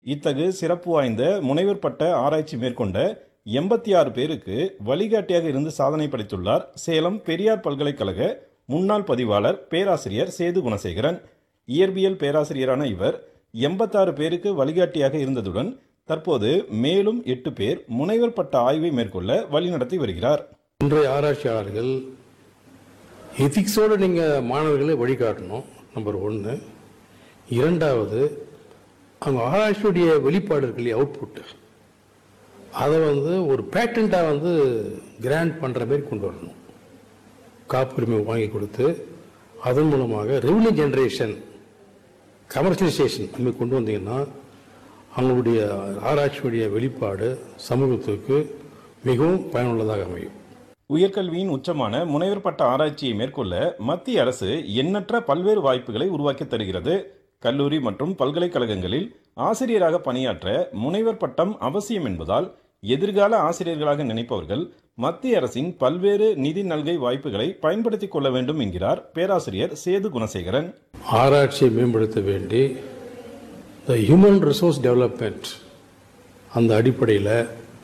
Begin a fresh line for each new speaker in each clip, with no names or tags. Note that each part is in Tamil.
இத்தகு சிறப்பு வாய்ந்த முனைவர் பட்ட ஆராய்ச்சி மேற்கொண்ட எண்பத்தி ஆறு பேருக்கு வழிகாட்டியாக இருந்து சாதனை படைத்துள்ளார் சேலம் பெரியார் பல்கலைக்கழக முன்னாள் பதிவாளர் பேராசிரியர் சேது குணசேகரன் இயற்பியல் பேராசிரியரான இவர் எண்பத்தாறு பேருக்கு வழிகாட்டியாக இருந்ததுடன் தற்போது மேலும் எட்டு பேர் முனைவர் பட்ட ஆய்வை மேற்கொள்ள வழிநடத்தி வருகிறார்
இன்றைய ஆராய்ச்சியாளர்கள் எதிக்ஸோடு நீங்கள் மாணவர்களை வழிகாட்டணும் நம்பர் ஒன்று இரண்டாவது அவங்க ஆராய்ச்சியுடைய வெளிப்பாடு இருக்கு இல்லையா அவுட்புட்டு அதை வந்து ஒரு பேட்டண்ட்டாக வந்து கிராண்ட் பண்ணுற மாதிரி கொண்டு வரணும் காப்புரிமை வாங்கி கொடுத்து அதன் மூலமாக ரெவன்யூ ஜெனரேஷன் கமர்ஷியலைசேஷன் அந்த கொண்டு வந்தீங்கன்னா அவங்களுடைய ஆராய்ச்சியுடைய வெளிப்பாடு சமூகத்துக்கு மிகவும் பயனுள்ளதாக அமையும்
உயர்கல்வியின் உச்சமான முனைவர் பட்ட ஆராய்ச்சியை மேற்கொள்ள மத்திய அரசு எண்ணற்ற பல்வேறு வாய்ப்புகளை உருவாக்கி தருகிறது கல்லூரி மற்றும் பல்கலைக்கழகங்களில் ஆசிரியராக பணியாற்ற முனைவர் பட்டம் அவசியம் என்பதால் எதிர்கால ஆசிரியர்களாக நினைப்பவர்கள் மத்திய அரசின் பல்வேறு நிதி நல்கை வாய்ப்புகளை பயன்படுத்திக் கொள்ள வேண்டும் என்கிறார் பேராசிரியர் சேது குணசேகரன்
ஆராய்ச்சியை மேம்படுத்த வேண்டி த ஹியூமன் ரிசோர்ஸ் டெவலப்மெண்ட் அந்த அடிப்படையில்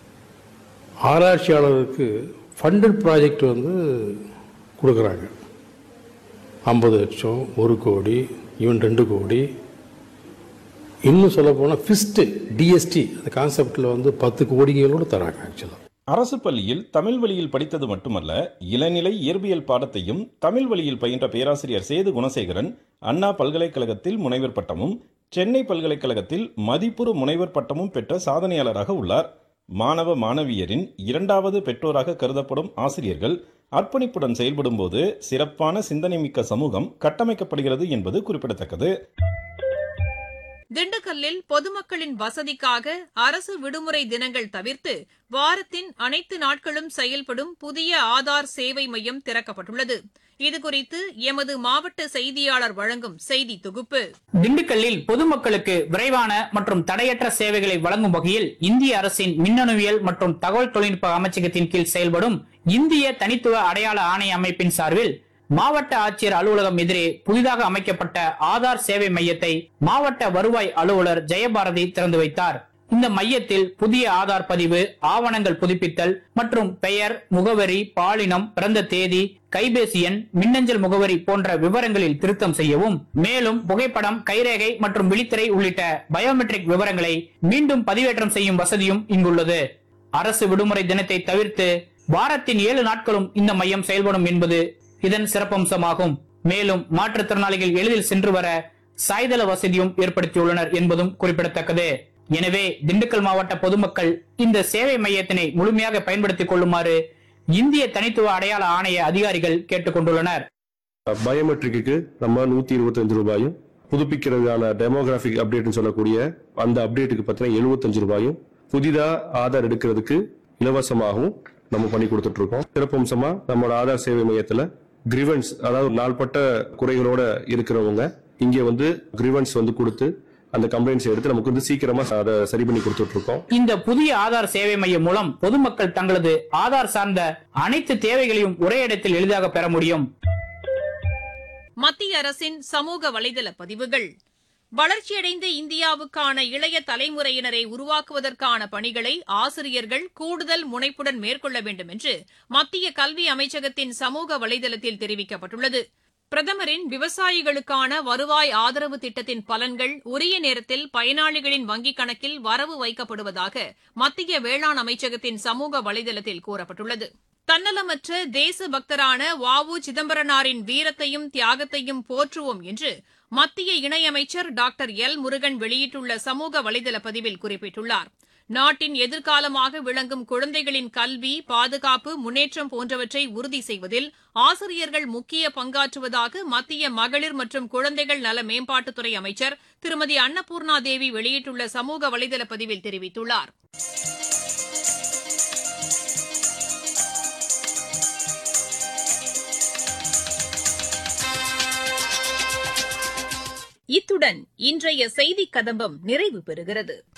ஆராய்ச்சியாளருக்கு ஃபண்டட் ப்ராஜெக்ட் வந்து கொடுக்குறாங்க ஐம்பது லட்சம் ஒரு கோடி ஈவன் ரெண்டு கோடி இன்னும் சொல்ல போனால் ஃபிஸ்ட்டு டிஎஸ்டி அந்த கான்செப்டில் வந்து பத்து கோடிகளோடு தராங்க ஆக்சுவலாக
அரசு பள்ளியில் தமிழ் வழியில் படித்தது மட்டுமல்ல இளநிலை இயற்பியல் பாடத்தையும் தமிழ் வழியில் பயின்ற பேராசிரியர் சேது குணசேகரன் அண்ணா பல்கலைக்கழகத்தில் முனைவர் பட்டமும் சென்னை பல்கலைக்கழகத்தில் மதிப்புறு முனைவர் பட்டமும் பெற்ற சாதனையாளராக உள்ளார் மாணவ மாணவியரின் இரண்டாவது பெற்றோராக கருதப்படும் ஆசிரியர்கள் அர்ப்பணிப்புடன் செயல்படும்போது சிறப்பான சிந்தனை மிக்க சமூகம் கட்டமைக்கப்படுகிறது என்பது குறிப்பிடத்தக்கது
திண்டுக்கல்லில் பொதுமக்களின் வசதிக்காக அரசு விடுமுறை தினங்கள் தவிர்த்து வாரத்தின் அனைத்து நாட்களும் செயல்படும் புதிய ஆதார் சேவை மையம் திறக்கப்பட்டுள்ளது இதுகுறித்து எமது மாவட்ட செய்தியாளர் வழங்கும் செய்தி தொகுப்பு
திண்டுக்கல்லில் பொதுமக்களுக்கு விரைவான மற்றும் தடையற்ற சேவைகளை வழங்கும் வகையில் இந்திய அரசின் மின்னணுவியல் மற்றும் தகவல் தொழில்நுட்ப அமைச்சகத்தின் கீழ் செயல்படும் இந்திய தனித்துவ அடையாள ஆணைய அமைப்பின் சார்பில் மாவட்ட ஆட்சியர் அலுவலகம் எதிரே புதிதாக அமைக்கப்பட்ட ஆதார் சேவை மையத்தை மாவட்ட வருவாய் அலுவலர் ஜெயபாரதி திறந்து வைத்தார் இந்த மையத்தில் புதிய ஆதார் பதிவு ஆவணங்கள் புதுப்பித்தல் மற்றும் பெயர் முகவரி பாலினம் பிறந்த தேதி கைபேசி எண் மின்னஞ்சல் முகவரி போன்ற விவரங்களில் திருத்தம் செய்யவும் மேலும் புகைப்படம் கைரேகை மற்றும் விழித்திரை உள்ளிட்ட பயோமெட்ரிக் விவரங்களை மீண்டும் பதிவேற்றம் செய்யும் வசதியும் இங்குள்ளது அரசு விடுமுறை தினத்தை தவிர்த்து வாரத்தின் ஏழு நாட்களும் இந்த மையம் செயல்படும் என்பது இதன் சிறப்பம்சமாகும் மேலும் மாற்றுத்திறனாளிகள் எளிதில் சென்று வர சாய்தள வசதியும் ஏற்படுத்தியுள்ளனர் என்பதும் குறிப்பிடத்தக்கது எனவே திண்டுக்கல் மாவட்ட பொதுமக்கள் இந்த சேவை மையத்தினை முழுமையாக பயன்படுத்திக் கொள்ளுமாறு இந்திய தனித்துவ அடையாள ஆணைய அதிகாரிகள் கேட்டுக் கொண்டுள்ளனர்
பயோமெட்ரிக்கு நம்ம நூத்தி இருபத்தஞ்சு ரூபாயும் புதுப்பிக்கிறதுக்கான டெமோகிராபிக் அப்டேட்னு சொல்லக்கூடிய அந்த அப்டேட்டுக்கு பார்த்தீங்கன்னா எழுபத்தஞ்சு ரூபாயும் புதிதா ஆதார் எடுக்கிறதுக்கு இலவசமாகவும் நம்ம பண்ணி கொடுத்துட்டு இருக்கோம் சிறப்பம்சமா நம்மளோட ஆதார் சேவை மையத்துல கிரிவன்ஸ் அதாவது நாள்பட்ட குறைகளோட இருக்கிறவங்க இங்கே வந்து கிரிவன்ஸ் வந்து கொடுத்து அந்த கம்ப்ளைண்ட்ஸ் எடுத்து நமக்கு வந்து சீக்கிரமா அதை சரி பண்ணி கொடுத்துட்டு இருக்கோம்
இந்த புதிய ஆதார் சேவை மையம் மூலம் பொதுமக்கள் தங்களது ஆதார் சார்ந்த அனைத்து தேவைகளையும் ஒரே இடத்தில் எளிதாக பெற முடியும்
மத்திய அரசின் சமூக வலைதள பதிவுகள் வளர்ச்சியடைந்த இந்தியாவுக்கான இளைய தலைமுறையினரை உருவாக்குவதற்கான பணிகளை ஆசிரியர்கள் கூடுதல் முனைப்புடன் மேற்கொள்ள வேண்டும் என்று மத்திய கல்வி அமைச்சகத்தின் சமூக வலைதளத்தில் தெரிவிக்கப்பட்டுள்ளது பிரதமரின் விவசாயிகளுக்கான வருவாய் ஆதரவு திட்டத்தின் பலன்கள் உரிய நேரத்தில் பயனாளிகளின் வங்கிக் கணக்கில் வரவு வைக்கப்படுவதாக மத்திய வேளாண் அமைச்சகத்தின் சமூக வலைதளத்தில் கூறப்பட்டுள்ளது தன்னலமற்ற தேச பக்தரான வ உ சிதம்பரனாரின் வீரத்தையும் தியாகத்தையும் போற்றுவோம் என்று மத்திய இணையமைச்சர் டாக்டர் எல் முருகன் வெளியிட்டுள்ள சமூக வலைதள பதிவில் குறிப்பிட்டுள்ளார் நாட்டின் எதிர்காலமாக விளங்கும் குழந்தைகளின் கல்வி பாதுகாப்பு முன்னேற்றம் போன்றவற்றை உறுதி செய்வதில் ஆசிரியர்கள் முக்கிய பங்காற்றுவதாக மத்திய மகளிர் மற்றும் குழந்தைகள் நல மேம்பாட்டுத்துறை அமைச்சர் திருமதி அன்னபூர்ணா தேவி வெளியிட்டுள்ள சமூக வலைதள பதிவில் தெரிவித்துள்ளார் இத்துடன் இன்றைய செய்திக் கதம்பம் நிறைவு பெறுகிறது